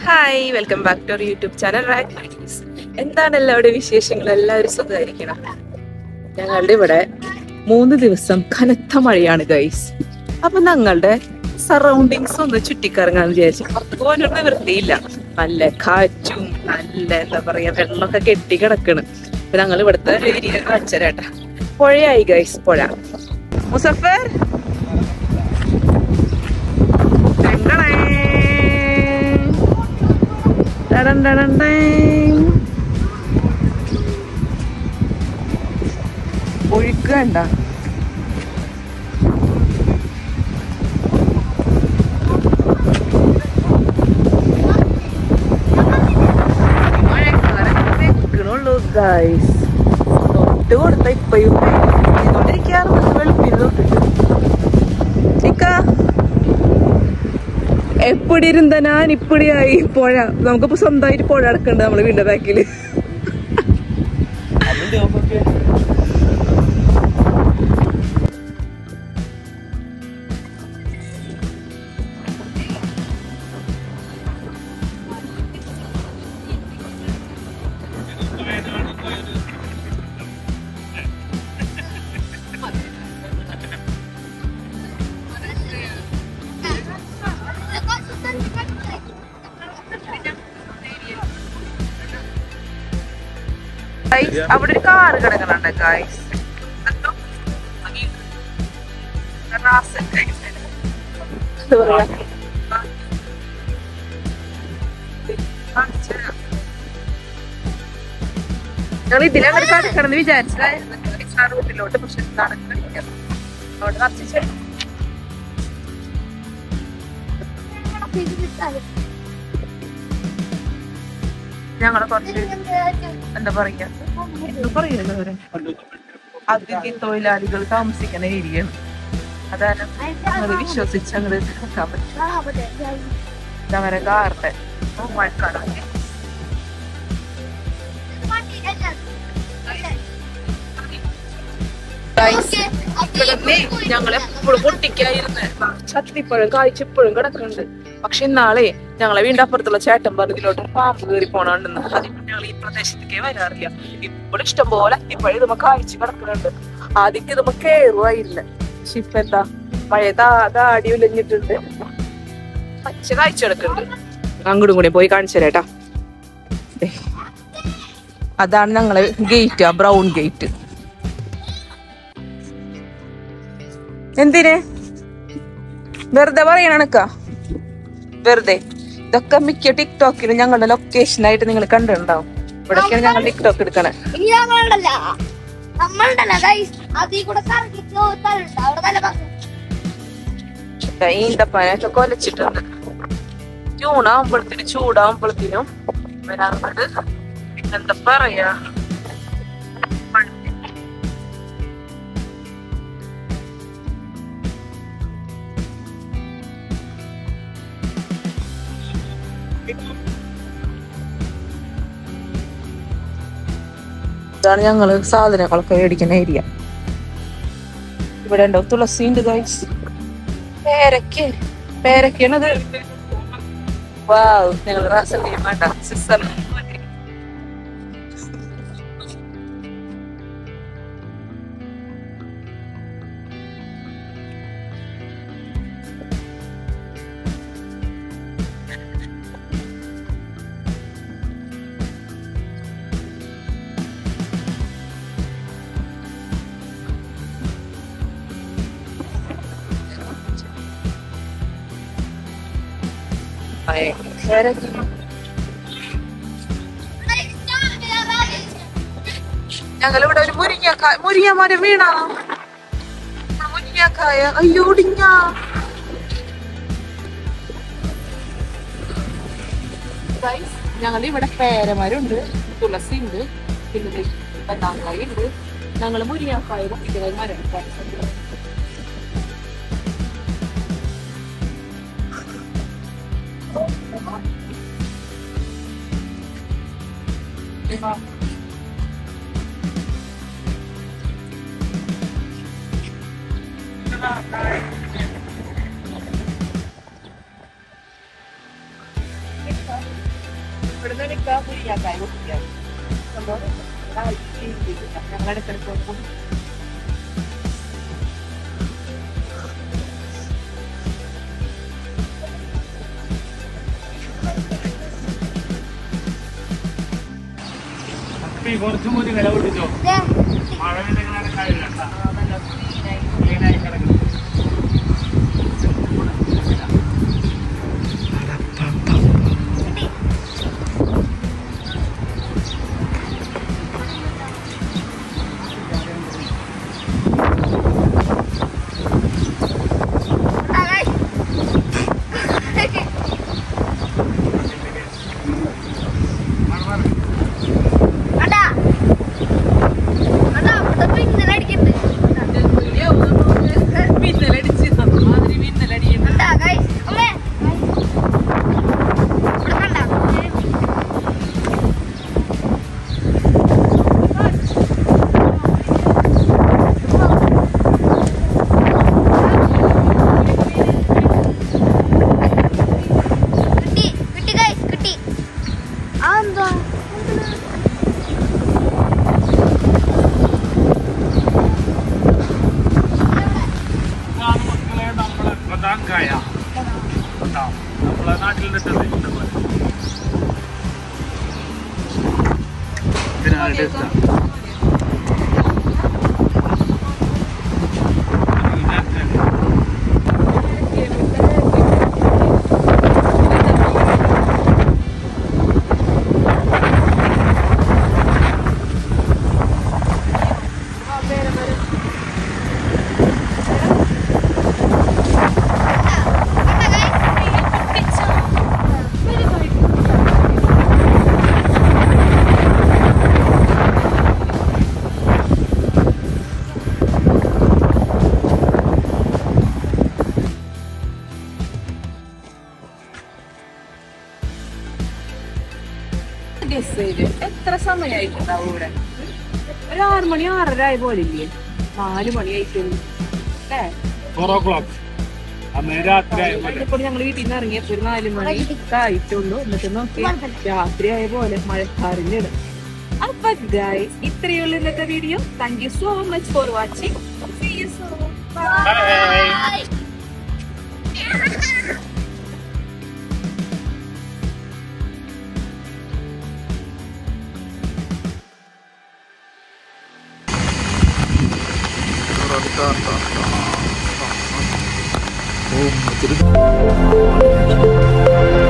Hi welcome back to our YouTube channel റാക്സ് എന്താണ് എല്ലാവരുടെ വിശേഷങ്ങൾ എല്ലാവരും സുഖമായിരിക്കണം ഞങ്ങളുടെ ഇവിടെ മൂന്ന് ദിവസം കനത്ത മഴയാണ് ഗൈസ് അപ്പൊ ഞങ്ങളുടെ സറൗണ്ടിങ്സ് ഒന്ന് ചുറ്റിക്കറങ്ങാന്ന് വിചാരിച്ചു പുറത്ത് പോകാനൊരു നിവൃത്തിയില്ല നല്ല കാറ്റും നല്ല എന്താ പറയാ വെള്ളമൊക്കെ കെട്ടി കിടക്കണ് അപ്പൊ ഞങ്ങൾ ഇവിടുത്തെ ഏരിയ കാണിച്ചരാട്ടാ പുഴയായി ഗൈസ് പുഴ മുസഫർ ടെങ്കണേ. ടടൻ ടടൻ ടേങ്. ഒഴുക്ക് കണ്ട മഴക്കാലോ ഗൈസ് തൊട്ട് കൊടുത്ത ഇപ്പയും പെയ്തോണ്ടിരിക്കാറുണ്ട് വെളുപ്പിന് തൊട്ടിട്ട് ഇക്ക എപ്പിടി ഇരുന്ന ഞാൻ ഇപ്പിടിയായി പുഴ നമുക്കിപ്പോ സ്വന്തമായിട്ട് പുഴ അടക്കണ്ട് നമ്മള് വീടിന്റെ ബാക്കില് Guys, അവിടെ ഒരു കാറ് കിടക്കുന്നുണ്ട് ഗായ്സ് ഞങ്ങൾ ഇതിലങ്ങനെ കിടക്കണമെന്ന് വിചാരിച്ചതായിരുന്നു റൂട്ടിലോട്ട് പക്ഷെ നടക്കണില്ല അവിടെ നിറച്ച് ഞങ്ങളെ കുറച്ച് എന്താ പറയാ എന്താ പറയുന്നത് അവര് അതിഥി തൊഴിലാളികൾ താമസിക്കുന്ന ഏരിയയാണ് അതാണ് ഞങ്ങൾ വിശ്വസിച്ച് ഞങ്ങൾ നിൽക്കാൻ പറ്റും ഇതവരെ കാറിന്റെ മഴക്കാലം ഞങ്ങൾ എപ്പോഴും പൊട്ടിക്കായിരുന്നു ചത്തിപ്പഴം കായ്ച്ചപ്പോഴും കിടക്കുന്നുണ്ട് പക്ഷെ ഇന്നാളെ ഞങ്ങളെ വീണ്ടും അപ്പുറത്തുള്ള ചേട്ടൻ പറഞ്ഞതിലോട്ട് പാമ്പ് കയറി പോണുണ്ടെന്ന് അതിപ്പോ ഞങ്ങൾ ഈ പ്രദേശത്തേക്കേ വരാറില്ല ഇപ്പോൾ ഇഷ്ടം പോലെ അത്തിപ്പഴം ഇതുമ്മ കായ്ച്ചു കിടക്കുന്നുണ്ട് ആദ്യം ഇതുമ്മ കേറുവായില്ല പക്ഷെ ഇപ്പൊ എന്താ മഴ താടി ഉലഞ്ഞിട്ടുണ്ട് പച്ച കായ്ച്ചു കിടക്കുന്നുണ്ട് അങ്ങോട്ടും കൂടി പോയി കാണിച്ചു തരാട്ടാ ദേ. അതാണ് ഞങ്ങളെ ഗേറ്റ് ആ ബ്രൗൺ ഗേറ്റ് എന്തിന് വെറുതെ പറയണക്ക വെറുതെ ഇതൊക്കെ മിക്ക ടിക്ടോക്കിലും ഞങ്ങളുടെ ലൊക്കേഷൻ ആയിട്ട് നിങ്ങൾ കണ്ടിട്ടുണ്ടാവും ഇവിടെയൊക്കെയാണ് ഞങ്ങൾ ടിക്ടോക്ക് എടുക്കണേ ഇനി നമ്മളുണ്ടല്ല നമ്മളുണ്ടല്ല ഗൈസ് അതിൽ കൂടെ കറങ്ങി സ്ഥലമുണ്ട് അവിടെ നല്ല ഭംഗി. ഈന്തപ്പനൊക്കെ കൊലച്ചിട്ടുണ്ട് ജൂണാകുമ്പോഴത്തേനും ചൂടാകുമ്പോഴത്തേനും വരാറുണ്ട് എന്താ പറയാ ഇതാണ് ഞങ്ങള് സാധനങ്ങളൊക്കെ മേടിക്കുന്ന ഏരിയ ഇവിടെ ഉണ്ടോ തുളസി ഉണ്ട് ഗൈസ് പേരയ്ക്ക് പേരയ്ക്കാണത് വാവ് ഞങ്ങൾ റാസലിയും വേണ്ട സിസ്റ്റർ പേരയ്ക്ക് ഞങ്ങളിവിടെ ഒരു മുരിങ്ങക്കായ മുരിങ്ങ മരം വീണ മുരിങ്ങക്കായ അയ്യോ ഒടിഞ്ഞ ഞങ്ങൾ ഇവിടെ പേരമരമുണ്ട് തുളസി ഉണ്ട് പിന്നെ ബദാംകായ ഉണ്ട് ഞങ്ങൾ മുരിങ്ങക്കായ പൊട്ടിക്കുന്ന മരം ഇവിടുന്ന് എനിക്ക് മുരിങ്ങാക്കായ കുട്ടിയാണ് സംഭവം ഞങ്ങളിടക്കിടക്ക് പോകും കുറച്ചും കൂടി വില പൊട്ടിച്ചോ ദേ, മഴ പെയ്തെങ്ങനെ കാര്യമില്ല ക്ലീനായി കിടക്കുന്നു കിട്ടി. ആ, guys. കണ്ടാ? കണ്ടാ? ഇവിടുത്തെ മിന്നലടിക്കുന്നുണ്ട്. മിന്നലടിച്ച് മാതിരി മിന്നലടിക്കുന്നു കണ്ടാ, guys? അമ്മേ. ഇവിടെ കണ്ടാ? കിട്ടി കിട്ടി guys, കിട്ടി ആ എന്താ ഇതാണ് മക്കളെ നമ്മളെ പ്രധാന കായ കേട്ടോ നമ്മളെ നാട്ടിൽ നിട്ടത് ഇഷ്ടംപോലെ ഇതിനാണ് ടേസ്റ്റ് കണ്ടാ guys? ഗസ് ചെയ്ത് എത്ര സമയമായിട്ടുണ്ടാവും ഇവിടെ ഒരു ആറ് മണി ആറര ആയ പോലെ ഇല്ലേ നാല് മണിയായിട്ടുള്ളൂ അല്ലേ ഫോർ ഓ ക്ലോക്ക് അന്ന് രാത്രി ആയപോലെ ഇപ്പോൾ ഞങ്ങൾ വീട്ടിൽ നിന്ന് ഇറങ്ങിയപ്പോ ഒരു നാല് മണി ആയിട്ടുള്ളൂ എന്നിട്ട് നോക്കി രാത്രി ആയ പോലെ മഴക്കാറിന്റെ ഇടം അപ്പൊ ഗൈസ് ഇത്രയുള്ള ഇന്നത്തെ video thank you so much for watching see you so bye Oh,